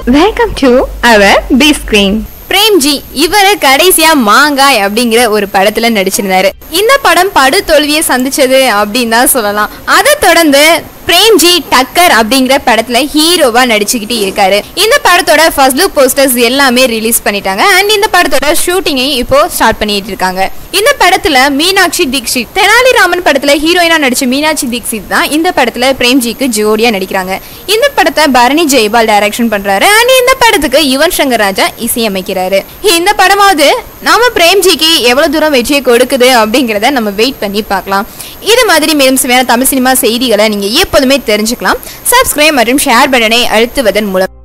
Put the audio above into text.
welcome to our B screen Premji இவரு கடைசியா மாங்காய் அப்படிங்கிற ஒரு படத்துல நடிச்சிருந்தாரு இந்த படம் படு தோல்வியை சந்திச்சது அப்படின்னு தான் சொல்லலாம் அதை தொடர்ந்து பிரேம்ஜி டக்கர் அப்படிங்கிற படத்துல ஹீரோவா நடிச்சுக்கிட்டு இருக்காரு இந்த படத்தோட ஃபர்ஸ்ட் லுக் போஸ்டர்ஸ் எல்லாமே ரிலீஸ் பண்ணிட்டாங்க அண்ட் இந்த படத்தோட ஷூட்டிங்கையும் இப்போ ஸ்டார்ட் பண்ணிட்டு இருக்காங்க இந்த படத்துல மீனாட்சி தீக்ஷித் தெனாலிராமன் படத்துல ஹீரோயினா நடிச்ச மீனாட்சி தீக்ஷித் தான் இந்த படத்துல பிரேம்ஜிக்கு ஜோடியா நடிக்கிறாங்க இந்த படத்தை பரணி ஜெயபால் டைரக்ஷன் பண்றாரு அண்ட் இந்த படத்துக்கு யுவன் சங்கர் ராஜா இசையமைக்கிறாரு இந்த படமாவது நாம பிரேம்ஜிக்கு எவ்வளவு தூரம் வெற்றியை கொடுக்குது அப்படிங்கிறத நம்ம வெயிட் பண்ணி பார்க்கலாம் இது மாதிரி மேலும் சுவையான தமிழ் சினிமா செய்திகளை நீங்க எப்போதுமே தெரிஞ்சுக்கலாம் சப்ஸ்கிரைப் மற்றும் ஷேர் பட்டனை அழுத்துவதன் மூலம்